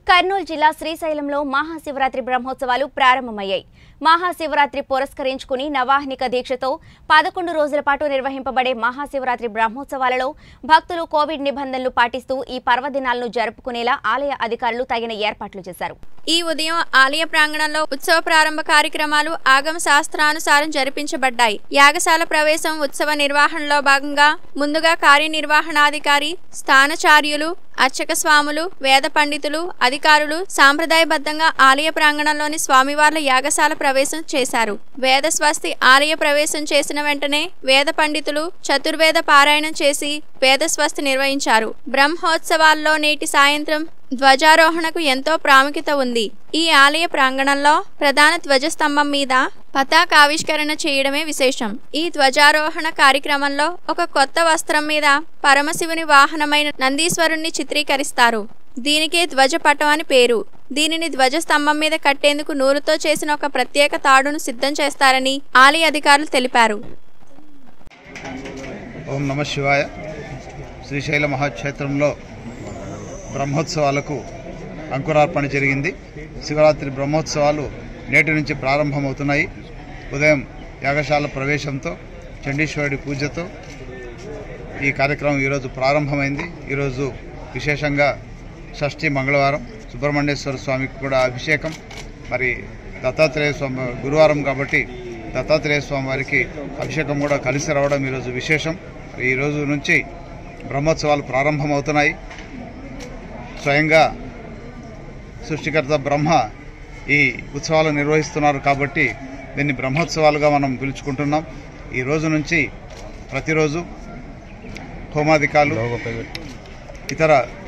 కర్నూలు జిల్లా శ్రీశైలంలో మహాశివరాత్రి బ్రహ్మోత్సవాలు ప్రారంభమయ్యాయి మహాశివరాత్రి పురస్కరించుకుని నవాహ్నిక దీక్షతో పదకొండు రోజుల పాటు నిర్వహింపబడే మహాశివరాత్రి బ్రహ్మోత్సవాలలో భక్తులు కోవిడ్ నిబంధనలు పాటిస్తూ ఈ పర్వదినాలను జరుపుకునేలా ఆలయ అధికారులు తగిన ఏర్పాట్లు చేశారు ఈ ఉదయం ఆలయ ప్రాంగణంలో ఉత్సవ ప్రారంభ కార్యక్రమాలు ఆగమ శాస్త్రానుసారం జరిపించబడ్డాయి యాగశాల ప్రవేశం ఉత్సవ నిర్వహణలో భాగంగా ముందుగా కార్యనిర్వహణాధికారి స్థానచార్యులు అర్చక స్వాములు వేద పండితులు అధికారులు సాంప్రదాయబద్ధంగా ఆలయ ప్రాంగణంలోని స్వామివార్ల యాగశాల ప్రవేశం చేశారు వేద స్వస్తి ఆలయ ప్రవేశం చేసిన వెంటనే వేద పండితులు చతుర్వేద పారాయణం చేసి వేద స్వస్తి నిర్వహించారు బ్రహ్మోత్సవాల్లో నేటి సాయంత్రం ధ్వజారోహణకు ఎంతో ప్రాముఖ్యత ఉంది ఈ ఆలయ ప్రాంగణంలో ప్రధాన ధ్వజస్తంభం మీద పతాకావిష్కరణ చేయడమే విశేషం ఈ ధ్వజారోహణ కార్యక్రమంలో ఒక కొత్త వస్త్రం మీద పరమశివుని వాహనమైన నందీశ్వరుణ్ణి చిత్రీకరిస్తారు దీనికే ధ్వజపటం అని పేరు దీనిని ధ్వజస్తంభం మీద కట్టేందుకు నూలుతో చేసిన ఒక ప్రత్యేక తాడును సిద్ధం చేస్తారని ఆలయ అధికారులు తెలిపారు ఓం నమ శివాయ శ్రీశైల మహాక్షేత్రంలో బ్రహ్మోత్సవాలకు అంకురార్పణ జరిగింది శివరాత్రి బ్రహ్మోత్సవాలు నేటి నుంచి ప్రారంభమవుతున్నాయి ఉదయం యాగశాల ప్రవేశంతో చండీశ్వరుడి పూజతో ఈ కార్యక్రమం ఈరోజు ప్రారంభమైంది ఈరోజు విశేషంగా షష్ఠి మంగళవారం సుబ్రహ్మణ్యేశ్వర స్వామికి కూడా అభిషేకం మరి దత్తాత్రేయ స్వామి గురువారం కాబట్టి దత్తాత్రేయ స్వామి వారికి అభిషేకం కూడా కలిసి రావడం ఈరోజు విశేషం మరి ఈ రోజు నుంచి బ్రహ్మోత్సవాలు ప్రారంభమవుతున్నాయి స్వయంగా సృష్టికర్త బ్రహ్మ ఈ ఉత్సవాలు నిర్వహిస్తున్నారు కాబట్టి దీన్ని బ్రహ్మోత్సవాలుగా మనం పిలుచుకుంటున్నాం ఈ రోజు నుంచి ప్రతిరోజు హోమాధికాలు ఇతర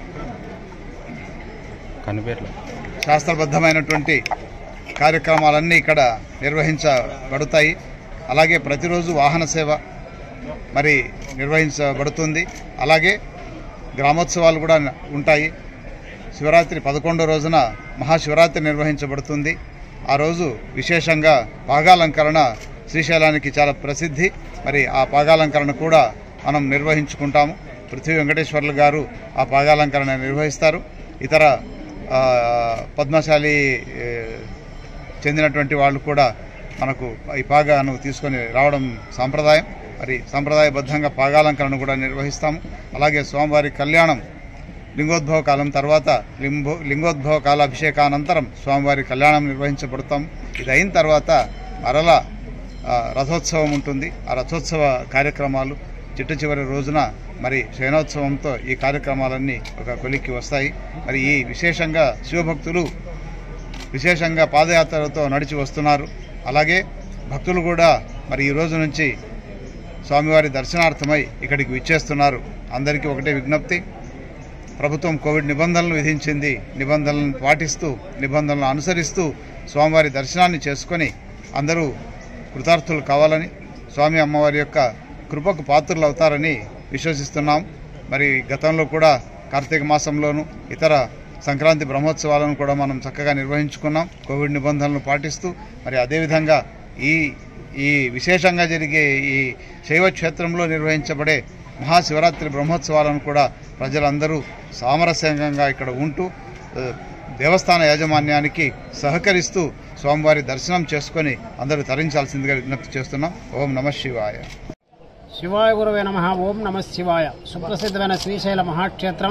కనిపెట్ల శాస్త్రబద్ధమైనటువంటి కార్యక్రమాలన్నీ ఇక్కడ నిర్వహించబడతాయి అలాగే ప్రతిరోజు వాహన సేవ మరి నిర్వహించబడుతుంది అలాగే గ్రామోత్సవాలు కూడా ఉంటాయి శివరాత్రి పదకొండో రోజున మహాశివరాత్రి నిర్వహించబడుతుంది ఆ రోజు విశేషంగా పాగాలంకరణ శ్రీశైలానికి చాలా ప్రసిద్ధి మరి ఆ పాగాలంకరణ కూడా మనం నిర్వహించుకుంటాము పృథ్వీ వెంకటేశ్వర్లు గారు ఆ పాగాలంకరణ నిర్వహిస్తారు ఇతర ఆ, పద్మశాలి ఏ, చెందినటువంటి వాళ్ళు కూడా మనకు ఈ పాగాను తీసుకొని రావడం సాంప్రదాయం మరి సాంప్రదాయబద్ధంగా పాగాలంకరణ కూడా నిర్వహిస్తాము అలాగే స్వామివారి కళ్యాణం లింగోద్భవ కాలం తర్వాత లింబో లింగోద్భవ కాలాభిషేకానంతరం స్వామివారి కళ్యాణం నిర్వహించబడతాం ఇది అయిన తర్వాత మరలా ఆ, రథోత్సవం ఉంటుంది ఆ రథోత్సవ కార్యక్రమాలు చిట్ట చివరి రోజున మరి శయనోత్సవంతో ఈ కార్యక్రమాలన్నీ ఒక కొలిక్కి వస్తాయి మరి ఈ విశేషంగా శివభక్తులు విశేషంగా పాదయాత్రలతో నడిచి వస్తున్నారు అలాగే భక్తులు కూడా మరి ఈ రోజు నుంచి స్వామివారి దర్శనార్థమై ఇక్కడికి విచ్చేస్తున్నారు అందరికీ ఒకటే విజ్ఞప్తి ప్రభుత్వం కోవిడ్ నిబంధనలు విధించింది నిబంధనలను పాటిస్తూ నిబంధనలను అనుసరిస్తూ స్వామివారి దర్శనాన్ని చేసుకొని అందరూ కృతార్థులు కావాలని స్వామి అమ్మవారి యొక్క కృపకు పాత్రులు అవుతారని విశ్వసిస్తున్నాం మరి గతంలో కూడా కార్తీక మాసంలోను ఇతర సంక్రాంతి బ్రహ్మోత్సవాలను కూడా మనం చక్కగా నిర్వహించుకున్నాం కోవిడ్ నిబంధనలను పాటిస్తూ మరి అదేవిధంగా ఈ ఈ విశేషంగా జరిగే ఈ శైవ క్షేత్రంలో నిర్వహించబడే మహాశివరాత్రి బ్రహ్మోత్సవాలను కూడా ప్రజలందరూ సామరస్యంగా ఇక్కడ ఉంటూ ఆ, దేవస్థాన యాజమాన్యానికి సహకరిస్తూ స్వామివారి దర్శనం చేసుకొని అందరూ తరించాల్సిందిగా విజ్ఞప్తి చేస్తున్నాం ఓం నమ శివాయ శివాయ గురువే నమ ఓం నమ శివాయ సుప్రసిద్ధమైన శ్రీశైల మహాక్షేత్రం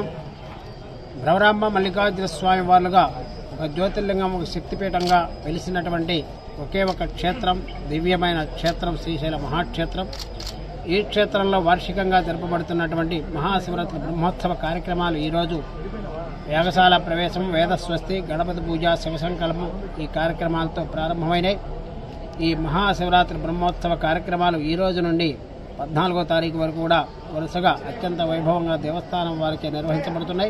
భ్రవరాంబ మల్లికార్జున స్వామి వారులుగా ఒక జ్యోతిర్లింగం ఒక శక్తిపీఠంగా వెలిసినటువంటి ఒకే ఒక క్షేత్రం దివ్యమైన క్షేత్రం శ్రీశైల మహాక్షేత్రం ఈ క్షేత్రంలో వార్షికంగా జరపబడుతున్నటువంటి మహాశివరాత్రి బ్రహ్మోత్సవ కార్యక్రమాలు ఈరోజు యాగశాల ప్రవేశం వేదస్వస్తి గణపతి పూజ శివసంకల్పం ఈ కార్యక్రమాలతో ప్రారంభమైనాయి ఈ మహాశివరాత్రి బ్రహ్మోత్సవ కార్యక్రమాలు ఈ రోజు నుండి పద్నాలుగో తారీఖు వరకు కూడా వరుసగా అత్యంత వైభవంగా దేవస్థానం వారికి నిర్వహించబడుతున్నాయి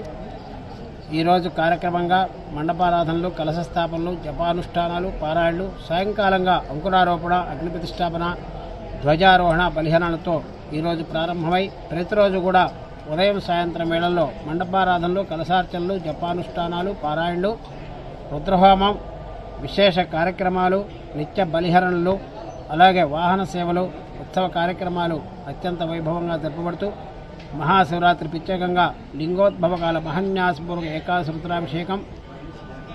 ఈరోజు కార్యక్రమంగా మండపారాధనలు కలశ స్థాపనలు జపానుష్ఠానాలు పారాయణలు సాయంకాలంగా అంకురారోపణ అగ్ని ప్రతిష్టాపన ధ్వజారోహణ బలిహరణలతో ఈరోజు ప్రారంభమై ప్రతిరోజు కూడా ఉదయం సాయంత్రం వేళల్లో మండపారాధనలు కలశార్చనలు జపానుష్ఠానాలు పారాయణలు రుద్రహోమం విశేష కార్యక్రమాలు నిత్య బలిహరణలు అలాగే వాహన సేవలు ఉత్సవ కార్యక్రమాలు అత్యంత వైభవంగా జరపబడుతూ మహాశివరాత్రి ప్రత్యేకంగా లింగోద్భవ కాల మహన్యాసపూర్వక ఏకాదశి రుద్రాభిషేకం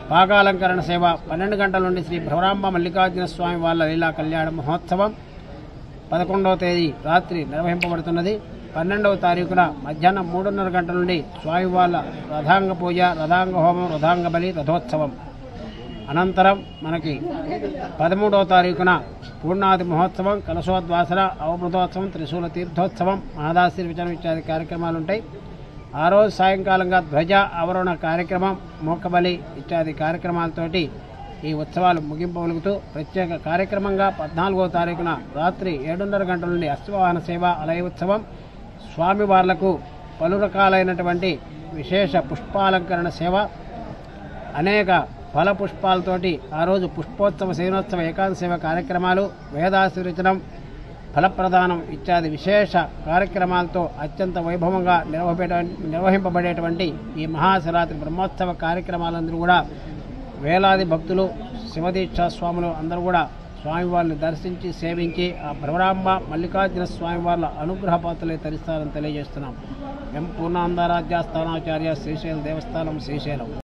పాకాలంకరణ సేవ పన్నెండు గంటల నుండి శ్రీ భ్రవరాంబ మల్లికార్జున స్వామి వాళ్ళ లీలా కళ్యాణ మహోత్సవం పదకొండవ తేదీ రాత్రి నిర్వహింపబడుతున్నది పన్నెండవ తారీఖున మధ్యాహ్నం మూడున్నర గంటల నుండి స్వామివార్ల రథాంగ పూజ రథాంగ హోమం రథాంగ బలి రథోత్సవం అనంతరం మనకి పదమూడవ తారీఖున పూర్ణాది మహోత్సవం కలశోద్వాసన అవమృతోత్సవం త్రిశూల తీర్థోత్సవం మహదాశీర్వచనం ఇత్యాది కార్యక్రమాలు ఉంటాయి ఆ రోజు సాయంకాలంగా ధ్వజ ఆవరణ కార్యక్రమం మోకబలి ఇత్యాది కార్యక్రమాలతోటి ఈ ఉత్సవాలు ముగింపగలుగుతూ ప్రత్యేక కార్యక్రమంగా పద్నాలుగో తారీఖున రాత్రి ఏడున్నర గంటల నుండి అశ్వవాహన సేవ అలయ ఉత్సవం స్వామివార్లకు పలు రకాలైనటువంటి విశేష పుష్పాలంకరణ సేవ అనేక ఫల పుష్పాలతోటి ఆ రోజు పుష్పోత్సవ శయనోత్సవ ఏకాంత సేవ కార్యక్రమాలు వేదాశీర్వచనం ఫలప్రదానం ఇత్యాది విశేష కార్యక్రమాలతో అత్యంత వైభవంగా నిర్వహింప నిర్వహింపబడేటువంటి ఈ మహాశివరాత్రి బ్రహ్మోత్సవ కార్యక్రమాలందరూ కూడా వేలాది భక్తులు శివదీక్షా స్వాములు అందరూ కూడా స్వామివారిని దర్శించి సేవించి ఆ భ్రమరాంబ మల్లికార్జున స్వామివార్ల అనుగ్రహ పాత్రలే తరిస్తారని తెలియజేస్తున్నాం ఎం పూర్ణాందారాధ్య స్థానాచార్య శ్రీశైలం దేవస్థానం శ్రీశైలం